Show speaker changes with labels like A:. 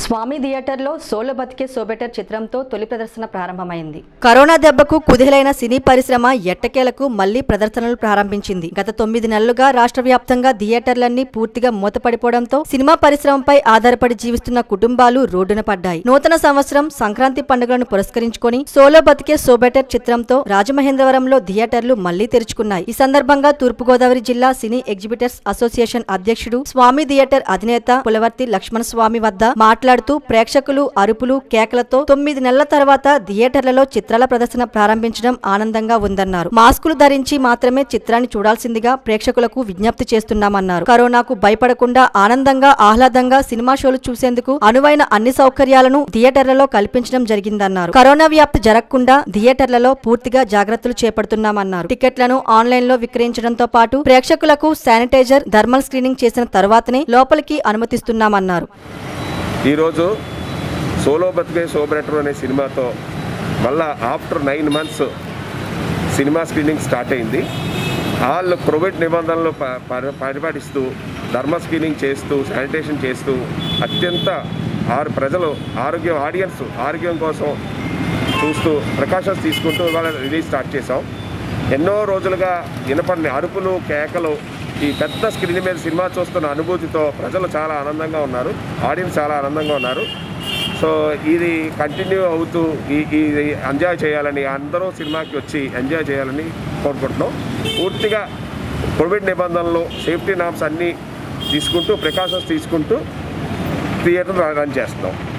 A: స్వామి థియేటర్లో సోలో బతికే సోబెటర్ చిత్రంతో తొలి ప్రదర్శన ప్రారంభమైంది
B: కరోనా దెబ్బకు కుదిలైన సినీ పరిశ్రమ ఎట్టకేలకు మళ్లీ ప్రదర్శనలు ప్రారంభించింది గత తొమ్మిది నెలలుగా రాష్ట్ర వ్యాప్తంగా థియేటర్లన్నీ పూర్తిగా మూతపడిపోవడంతో సినిమా పరిశ్రమపై ఆధారపడి జీవిస్తున్న కుటుంబాలు రోడ్డున పడ్డాయి నూతన సంవత్సరం సంక్రాంతి పండుగలను పురస్కరించుకొని సోలో బతికే సోబెటర్ చిత్రంతో రాజమహేంద్రవరంలో థియేటర్లు మళ్లీ తెరుచుకున్నాయి ఈ సందర్భంగా తూర్పుగోదావరి జిల్లా సినీ ఎగ్జిబిటర్స్ అసోసియేషన్ అధ్యక్షుడు స్వామి థియేటర్ అధినేత పులవర్తి లక్ష్మణ స్వామి వద్ద మాట్లాడుతూ ప్రేక్షకులు అరుపులు కేకలతో తొమ్మిది నెలల తర్వాత థియేటర్లలో చిత్రాల ప్రదర్శన ప్రారంభించడం ఆనందంగా ఉందన్నారు మాస్కులు ధరించి మాత్రమే చిత్రాన్ని చూడాల్సిందిగా ప్రేక్షకులకు విజ్ఞప్తి చేస్తున్నామన్నారు కరోనాకు భయపడకుండా ఆనందంగా ఆహ్లాదంగా సినిమా షోలు చూసేందుకు అనువైన అన్ని సౌకర్యాలను థియేటర్లలో కల్పించడం జరిగిందన్నారు కరోనా వ్యాప్తి జరగకుండా థియేటర్లలో పూర్తిగా జాగ్రత్తలు చేపడుతున్నామన్నారు టికెట్లను ఆన్లైన్ లో విక్రయించడంతో పాటు ప్రేక్షకులకు శానిటైజర్ థర్మల్ స్క్రీనింగ్ చేసిన తర్వాతనే లోపలికి అనుమతిస్తున్నామన్నారు
C: ఈరోజు సోలో బతికే సోబరెటర్ అనే సినిమాతో మళ్ళా ఆఫ్టర్ నైన్ మంత్స్ సినిమా స్క్రీనింగ్ స్టార్ట్ అయింది వాళ్ళు కోవిడ్ నిబంధనలు ప- పరి- పరిపాటిస్తూ ధర్మ స్క్రీనింగ్ చేస్తూ శానిటేషన్ చేస్తూ అత్యంత ఆరు ప్రజలు ఆరోగ్యం ఆడియన్స్ ఆరోగ్యం కోసం చూస్తూ ప్రికాషన్స్ తీసుకుంటూ ఇవాళ రిలీజ్ స్టార్ట్ చేసాం ఎన్నో రోజులుగా వినపడిన అరుపులు కేకలు ఈ పెద్ద స్క్రీన్ మీద సినిమా చూస్తున్న అనుభూతితో ప్రజలు చాలా ఆనందంగా ఉన్నారు ఆడియన్స్ చాలా ఆనందంగా ఉన్నారు సో ఇది కంటిన్యూ అవుతూ ఈ ఇది ఎంజాయ్ చేయాలని అందరూ సినిమాకి వచ్చి ఎంజాయ్ చేయాలని కోరుకుంటున్నాం పూర్తిగా కోవిడ్ నిబంధనలు సేఫ్టీ నామ్స్ అన్నీ తీసుకుంటూ ప్రికాషన్స్ తీసుకుంటూ థియేటర్ రన్ చేస్తున్నాం